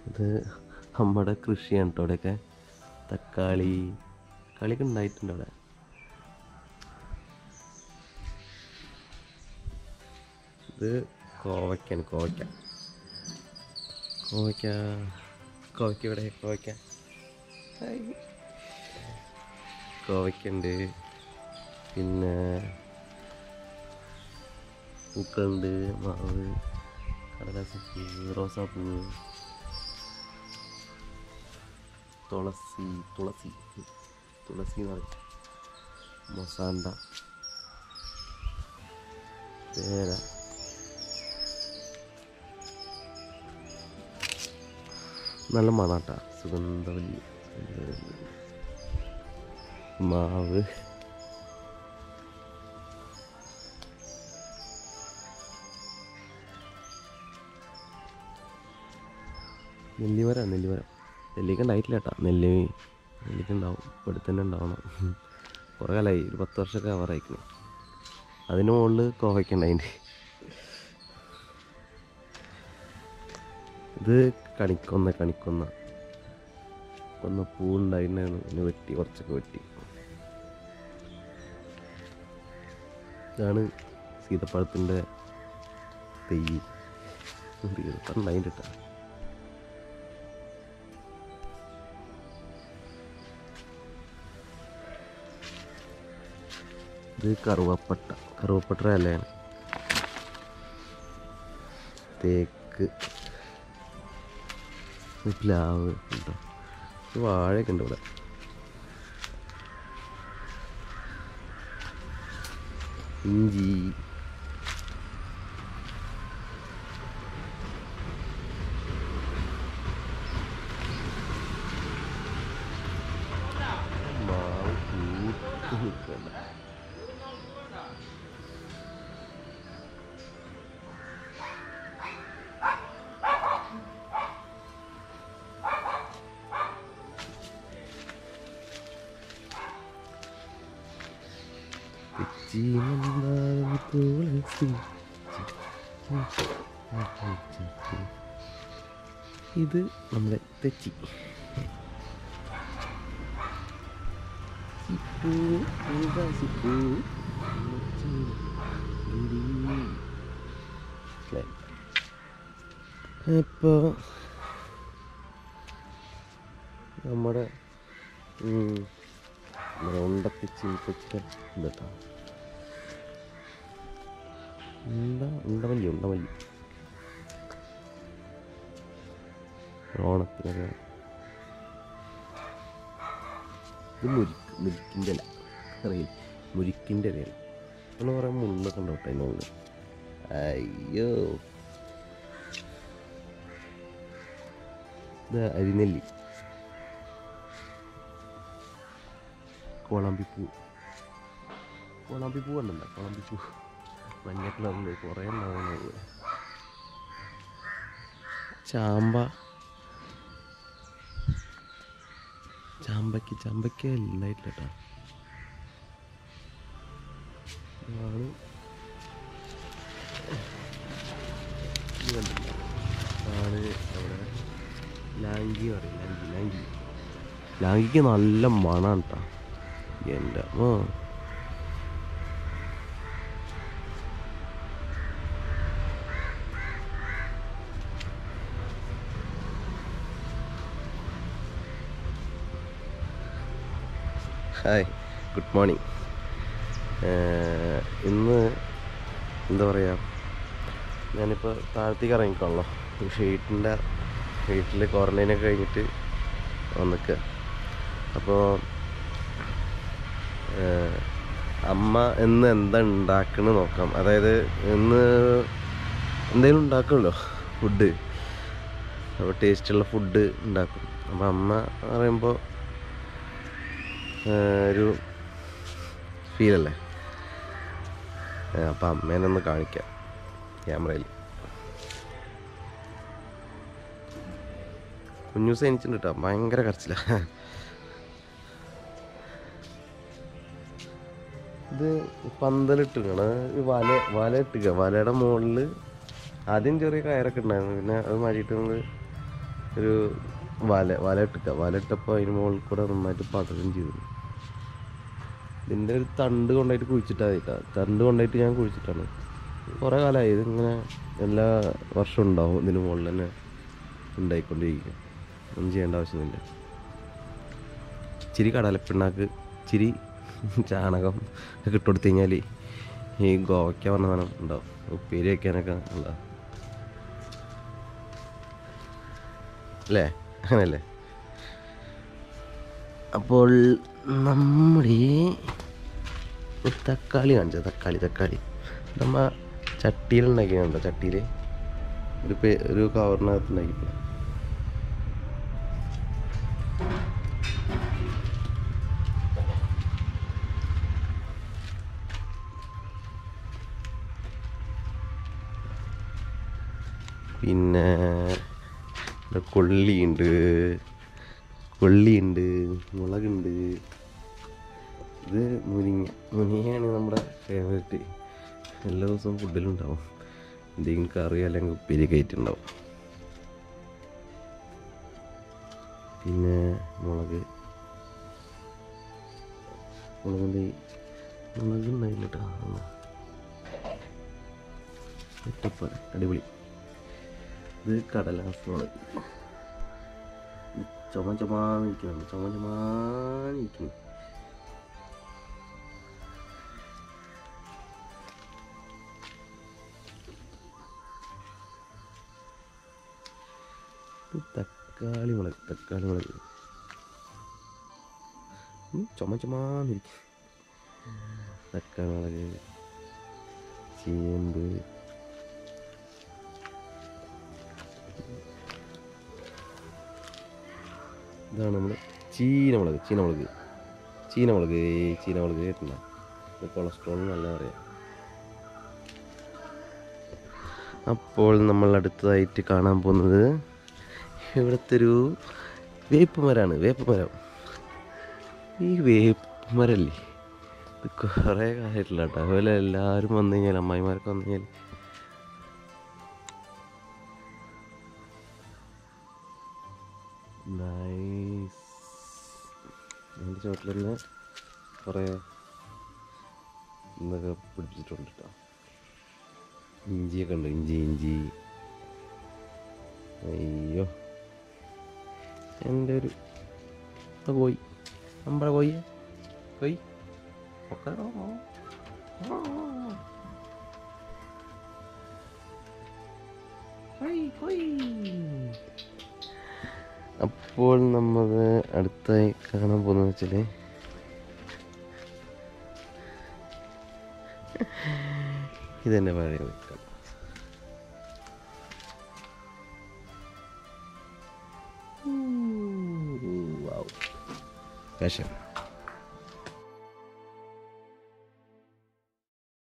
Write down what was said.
ഇത് നമ്മുടെ കൃഷിയാണ് കേട്ടോ ഇവിടെയൊക്കെ തക്കാളി കളിയൊക്കെ ഉണ്ടായിട്ടുണ്ട് അവിടെ ഇത് കോവയ്ക്കാണ് കോവയ്ക്ക കോവയ്ക്ക കോവയ്ക്ക ഇവിടെ കോവയ്ക്ക ഹായ്. കോവയ്ക്കുണ്ട് പിന്നെ പൂക്കളുണ്ട് മാവ് കടലാസപ്പൂ റോസാപ്പൂ തുളസി തുളസി തുളസി എന്ന് പറയും മൊസാണ്ട പേര നല്ല മണാട്ടാ സുഗന്ധവല്ലി മാവ് നെല്ലിമരം നെല്ലിമരം നെല്ലിക്ക ഉണ്ടായിട്ടില്ല കേട്ടാ നെല്ലി നെല്ലിക്ക ഉണ്ടാവും ഇവിടെ തന്നെ ഉണ്ടാവണം കുറേ കാലമായി ഒരു പത്ത് വർഷമൊക്കെ ആവാറായിക്കണേ അതിന് മുകളിൽ കോവയ്ക്കുണ്ട് അതിൻ്റെ ഇത് കണിക്കൊന്ന കണിക്കൊന്ന കൊന്ന പൂവുണ്ടായിരുന്നു പിന്നെ വെട്ടി കുറച്ചൊക്കെ വെട്ടി ഇതാണ് സീതപ്പഴത്തിൻ്റെ തെയ്യ് സീതപ്പഴം അതിൻ്റെ ഇട്ടാ ഇത് കറുവപ്പട്ട കറുവപ്പട്ട ഇലയാണ് തേക്ക് ഇത് പ്ലാവ് ഉണ്ടോ ഇത് വാഴയൊക്കെ ഉണ്ട് ഇവിടെ ഇഞ്ചി മാവ് പൂത്ത് നിൽക്കണ്ട തെച്ചി മന്ദാരം തുളസി ഇത് നമ്മുടെ തെച്ചി സിപ്പു ഇതാ സിപ്പു ഇപ്പോൾ നമ്മുടെ ഉം, നമ്മുടെ ഉണ്ടപ്പിച്ച് കൊച്ചിട്ട് ഇതട്ടോ ഉണ്ട ഉണ്ടമല്ലി ഉണ്ടമല്ലി ഓണത്തിനൊക്കെ ഇത് മുരിക്ക് മുരിക്കിൻ്റെ ഇല അറിയില്ല മുരിക്കിൻ്റെ ഇലയാണ് എന്ന് പറയാൻ മുള്ളൊക്കെ ഉണ്ടോ കേട്ടോ അതിനുള്ളിൽ അയ്യോ ഇത് അരിനെല്ലി കോളാമ്പിപ്പൂ കോളാമ്പിപ്പൂ കണ്ടല്ലോ കോളാമ്പിപ്പൂ മഞ്ഞ കളറിൽ കുറേ ഉണ്ടാവുന്നത് ചാമ്പ ചാമ്പയ്ക്ക് ചാമ്പയ്ക്ക് ഉണ്ടായിട്ടില്ല കേട്ടോ ഇതാണ് ഇത് കണ്ടില്ലേ? ആണ് അവിടെ ലാങ്കി പറയും ലാങ്കി ലാങ്കി ലാങ്കിക്ക് നല്ല മണാണ് കേട്ടോ എൻ്റെ ആ ഹായ് ഗുഡ് മോർണിംഗ് ഇന്ന് എന്താ പറയുക ഞാനിപ്പോൾ താഴത്തേക്ക് ഇറങ്ങിക്കോളോ ഷീറ്റിൻ്റെ ഷീറ്റിൽ ക്വാറൻറ്റൈനൊക്കെ കഴിഞ്ഞിട്ട് വന്നിക്കുക അപ്പോൾ അമ്മ ഇന്ന് എന്താ ഉണ്ടാക്കണത് നോക്കാം അതായത് ഇന്ന് എന്തെങ്കിലും ഉണ്ടാക്കുമല്ലോ ഫുഡ് അപ്പോൾ ടേസ്റ്റുള്ള ഫുഡ് ഉണ്ടാക്കും അപ്പോൾ അമ്മ പറയുമ്പോൾ ഒരു ഫീലല്ലേ അപ്പം അമ്മേനെ ഒന്ന് കാണിക്കാം ക്യാമറയിൽ കുഞ്ഞൂസ് എനിച്ചിട്ടുണ്ട് കേട്ടോ ഭയങ്കര കരച്ചില്ല ഇത് പന്തലിട്ടിരിക്കണം വല വല ഇട്ടുക വലയുടെ മുകളിൽ ആദ്യം ചെറിയ കയറൊക്കെ ഉണ്ടായിരുന്നു പിന്നെ അത് മാറ്റിയിട്ട് നമ്മൾ ഒരു വല വല ഇട്ടിക്ക വല ഇട്ടപ്പോൾ അതിന് മുകളിൽ കൂടെ നന്നായിട്ട് പടരും ചെയ്തു ഇതിൻ്റെ ഒരു തണ്ട് കൊണ്ടായിട്ട് കുഴിച്ചിട്ടാ തണ്ട് കൊണ്ടായിട്ട് ഞാൻ കുഴിച്ചിട്ടാണ് കുറേ കാലമായി ഇതിങ്ങനെ എല്ലാ വർഷവും ഉണ്ടാവും ഇതിന് മുകളിൽ തന്നെ ഉണ്ടായിക്കൊണ്ടിരിക്കും ഒന്നും ചെയ്യേണ്ട ആവശ്യമൊന്നുമില്ല ഇച്ചിരി കടലപ്പിണ്ണാക്ക് ഇച്ചിരി ചാണകം ഒക്കെ ഇട്ടുകൊടുത്തു കഴിഞ്ഞാൽ ഈ ഗോവയ്ക്ക പറഞ്ഞ സാധനം ഉണ്ടാവും ഉപ്പേരി വയ്ക്കാനൊക്കെ ഉണ്ടാവും അല്ലേ അങ്ങനെയല്ലേ അപ്പോൾ നമ്മുടെ ഒരു തക്കാളി കാണിച്ച തക്കാളി തക്കാളി നമ്മ ചട്ടിയിൽ ഉണ്ടാക്കിയുണ്ടോ ചട്ടിയിൽ ഒരു പേ ഒരു കവറിനകത്ത് ഉണ്ടാക്കിയിട്ടുണ്ട് പിന്നെ ഇവിടെ കൊള്ളിയുണ്ട് കൊള്ളിയുണ്ട് മുളകുണ്ട് ഇത് മുരിങ്ങ മുരിങ്ങയാണ് നമ്മുടെ ഫേവറേറ്റ് എല്ലാ ദിവസവും ഫുഡിലുണ്ടാവും എന്തെങ്കിലും കറി അല്ലെങ്കിൽ ഉപ്പേരി കയറ്റുണ്ടാവും പിന്നെ മുളക് മുളകിൻ്റെ മുളക് ഉണ്ടായില്ല കേട്ടോ സെറ്റപ്പാണ് അടിപൊളി ഇത് കടലാസ് മുളക് ഇത് ചുമ ചുമാന്ന് നിൽക്കുന്നുണ്ട് ചുമ ചുമാന്ന് നിൽക്കുന്നു ഇത് തക്കാളി മുളക് തക്കാളി മുളക് ഉം, ചുമ ചുമാന്നിരിക്കും തക്കാളി മുളക് ചേമ്പ് ഇതാണ് നമ്മൾ ചീനമുളക് ചീനമുളക് ചീനമുളക് ചീനമുളക് കേട്ടില്ല ഇത് കൊളസ്ട്രോളിന് നല്ല പറയാം അപ്പോൾ നമ്മൾ അടുത്തതായിട്ട് കാണാൻ പോകുന്നത് ഇവിടുത്തെ ഒരു വേപ്പ് മരമാണ് വേപ്പ് മരം ഈ വേപ്പ് മരല്ലേ ഇത് കുറേ കാലമായിട്ടില്ല കേട്ടോ അതുപോലെ എല്ലാവരും വന്നു കഴിഞ്ഞാൽ അമ്മായിമാരൊക്കെ വന്നു കഴിഞ്ഞാൽ നൈസ് അതിൻ്റെ ചോട്ടിൽ തന്നെ കുറേ ഇതൊക്കെ പിടിപ്പിച്ചിട്ടുണ്ട് കേട്ടോ ഇഞ്ചിയൊക്കെ ഉണ്ട് ഇഞ്ചി ഇഞ്ചി അയ്യോ എൻ്റെ ഒരു ഇത് കോയി നമ്മുടെ കോയി കോയി ഒക്കെ അപ്പോൾ നമ്മൾ അടുത്തായി കാണാൻ പോകുന്നത് വെച്ചാൽ ഇതെന്നെ പഴയ വെക്കാം വാവ്. വിഷം